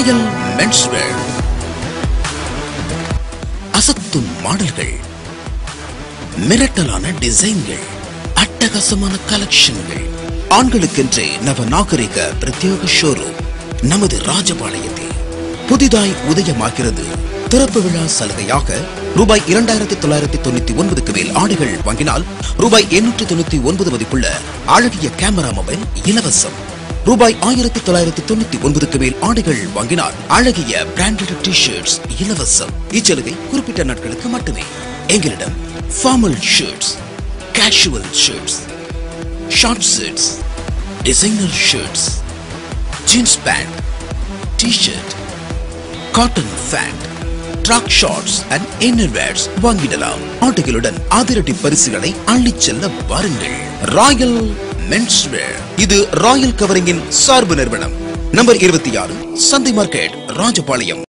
Royal menswear அசத்தும் மாடல்கள் மிரட்டலான டிசைன்கள் அட்டகாசமான கலெக்ஷன்கள் ஆண்களுக்கென்றே நவ நாகரிக பிரத்யேக ஷோரூம் நமது ராஜபாளையத்தில் புதிதாய் உதயமாகிறது திறப்பு விழா சலுகையாக ரூபாய் இரண்டாயிரத்தி தொள்ளாயிரத்தி தொண்ணூத்தி ஒன்பதுக்கு மேல் ஆடைகள் வாங்கினால் ரூபாய் எண்ணூற்றி தொண்ணூத்தி ஒன்பது மதிப்புள்ள அழகிய கேமரா மொபைல் இலவசம் ரூபாய் ஆயிரத்தி தொள்ளாயிரத்தி தொண்ணூத்தி ஒன்பதுக்கு மேல் ஆடைகள் வாங்கினால் அழகிய பிராண்டட் டி ஷர்ட்ஸ் இலவசம் இச்சலுகை குறிப்பிட்ட நாட்களுக்கு மட்டுமே எங்களிடம் formal shirts casual shirts short shirts designer shirts jeans pant T shirt cotton pant track shorts and innerwears வாங்கிடலாம் ஆடைகளுடன் அதிரடி பரிசுகளை அள்ளிச் செல்ல வாருங்கள் ராயல் மென்ஸ்வேர் இது ராயல் கவரிங்கின் சார்பு நிறுவனம் நம்பர் இருபத்தி ஆறு சந்தை மார்க்கெட் ராஜபாளையம்